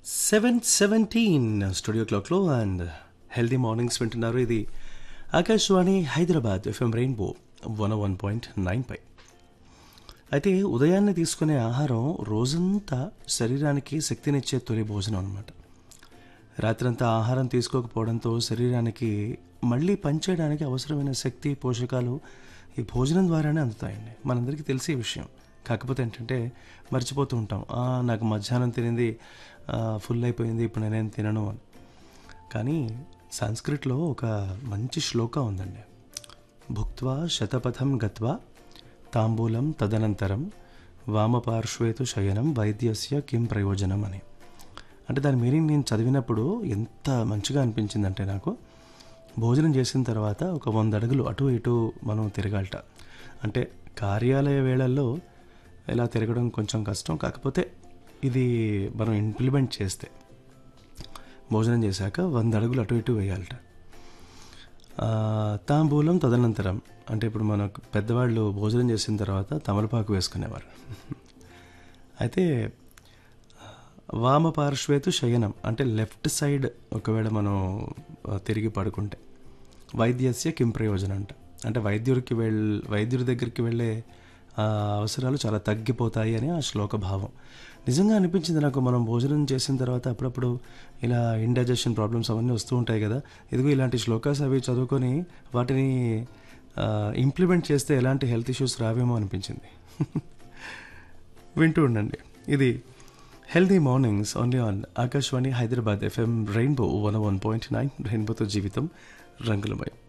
seven seventeen studio క్లాక్లో and healthy mornings వింటున్నారు ఇది Akashvani Hyderabad FM Rainbow one one point nine పై అయితే ఉదయాన్నే తీసుకునే ఆహారం రోజంతా శరీరానికి శక్తినిచ్చే తొలి భోజనం అనమాట రాత్రంతా ఆహారం తీసుకోకపోవడంతో శరీరానికి మళ్ళీ పనిచేయడానికి అవసరమైన శక్తి పోషకాలు ఈ భోజనం ద్వారానే అందుతాయండి మనందరికీ తెలిసే విషయం కాకపోతే ఏంటంటే మర్చిపోతూ ఉంటాం "ఆ, నాకు మధ్యాహ్నం తినింది ఆ, ఫుల్ అయిపోయింది ఇప్పుడు నేనేం తినను అని కానీ సంస్కృత్లో ఒక మంచి శ్లోక ఉందండి భుక్త్వా శతపథం గత్వా తాంబూలం తదనంతరం వామపార్శ్వేతు శయనం వైద్యస్య కిం ప్రయోజనం అని అంటే దాని మీనింగ్ నేను చదివినప్పుడు ఎంత మంచిగా అనిపించిందంటే నాకు భోజనం చేసిన తర్వాత ఒక వంద అడుగులు అటు ఇటు మనం తిరగాలట అంటే కార్యాలయ వేళల్లో ఇలా తిరగడం కొంచెం కష్టం కాకపోతే ఇది మనం ఇంప్లిమెంట్ చేస్తే భోజనం చేశాక వంద అడుగులు అటు ఇటు వేయాలట ఆ, తాంబూలం తదనంతరం అంటే ఇప్పుడు మనకు పెద్దవాళ్ళు భోజనం చేసిన తర్వాత తమలపాకు వేసుకునేవారు అయితే వామ పార్శ్వేతు శయనం అంటే లెఫ్ట్ సైడ్ ఒకవేళ మనం ఆ, తిరిగి పడుకుంటే వైద్యస్య కిం ప్రయోజనం అంట అంటే వైద్యుడికి వెళ్ వైద్యుడి దగ్గరికి వెళ్ళే ఆ, అవసరాలు చాలా తగ్గిపోతాయి అని ఆ శ్లోక భావం నిజంగా అనిపించింది నాకు మనం భోజనం చేసిన తర్వాత అప్పుడప్పుడు ఇలా ఇండైజెషన్ ప్రాబ్లమ్స్ అవన్నీ వస్తూ ఉంటాయి కదా ఇదిగో ఇలాంటి శ్లోకాస్ అవి చదువుకొని వాటిని ఇంప్లిమెంట్ చేస్తే ఎలాంటి హెల్త్ ఇష్యూస్ రావేమో అనిపించింది వింటూ ఉండండి ఇది healthy mornings only on Akashvani Hyderabad FM Rainbow one one point nine రెయిన్బోతో జీవితం రంగులమయం